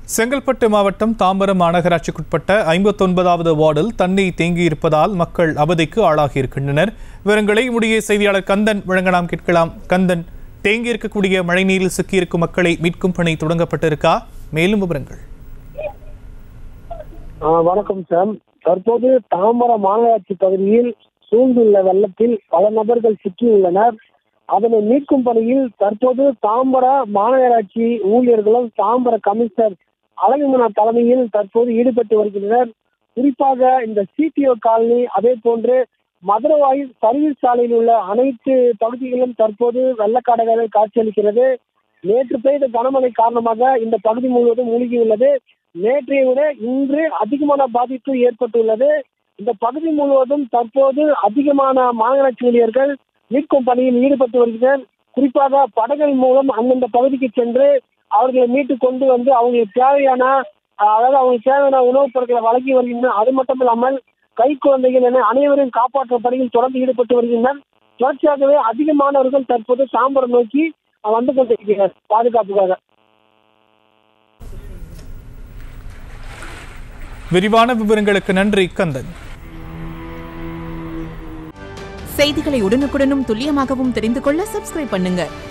செங்கல்பட்டு மாவட்டம் தாம்பரம் மாநகராட்சிக்குட்பட்ட ஐம்பத்தொன்பதாவது வார்டில் தண்ணீர் தேங்கியிருப்பதால் மக்கள் அவதிக்கு ஆளாகியிருக்கின்றனர் விவரங்களை உடைய செய்தியாளர் கந்தன் வழங்க நாம் கேட்கலாம் கந்தன் தேங்கி இருக்கக்கூடிய மழைநீரில் சிக்கியிருக்கும் மக்களை மீட்கும் பணி தொடங்கப்பட்டிருக்கா மேலும் விவரங்கள் ஆ, வணக்கம் சார் தற்போது தாம்பரம் மாநகராட்சி பகுதியில் சூழ்ந்துள்ள வெள்ளத்தில் பல நபர்கள் சிக்கியுள்ளனர் அதனை மீட்கும் பணியில் தற்போது தாம்பர மாநகராட்சி ஊழியர்களும் தாம்பர கமிஷனர் அழகுமனா தலைமையில் தற்போது ஈடுபட்டு வருகின்றனர் குறிப்பாக இந்த சிடிஓ காலனி அதே போன்று மதுரவாயில் சர்வீஸ் சாலையில் உள்ள அனைத்து பகுதிகளிலும் தற்போது வெள்ளக்காடுகளை காட்சியளிக்கிறது நேற்று பெய்த கனமழை காரணமாக இந்த பகுதி முழுவதும் மூழ்கியுள்ளது நேற்றைய விட இன்று அதிகமான பாதிப்பு ஏற்பட்டுள்ளது இந்த பகுதி முழுவதும் தற்போது அதிகமான மாநகராட்சி ஊழியர்கள் மீட்கும் பணியில் ஈடுபட்டு வருகின்றனர் குறிப்பாக படகுகள் மூலம் அந்தந்த பகுதிக்கு சென்று அவர்களை மீட்டு கொண்டு வந்து அவங்களுக்கு தேவையான அஹ், அதாவது அவங்களுக்கு தேவையான உணவுப் பொருட்களை வழங்கி வருகின்றனர் அது மட்டும் இல்லாமல் கை குழந்தைகள் என அனைவரையும் காப்பாற்றும் பணியில் தொடர்ந்து ஈடுபட்டு வருகின்றனர் தொடர்ச்சியாகவே அதிகமானவர்கள் தற்போது தாம்பரம் நோக்கி அஹ், வந்து கொண்டிருக்கிறார் பாதுகாப்புக்காக விரிவான விவரங்களுக்கு நன்றி கந்தன் செய்திகளை உடனுக்குடனும் துல்லியமாகவும் தெரிந்து கொள்ள சப்ஸ்கிரைப் பண்ணுங்க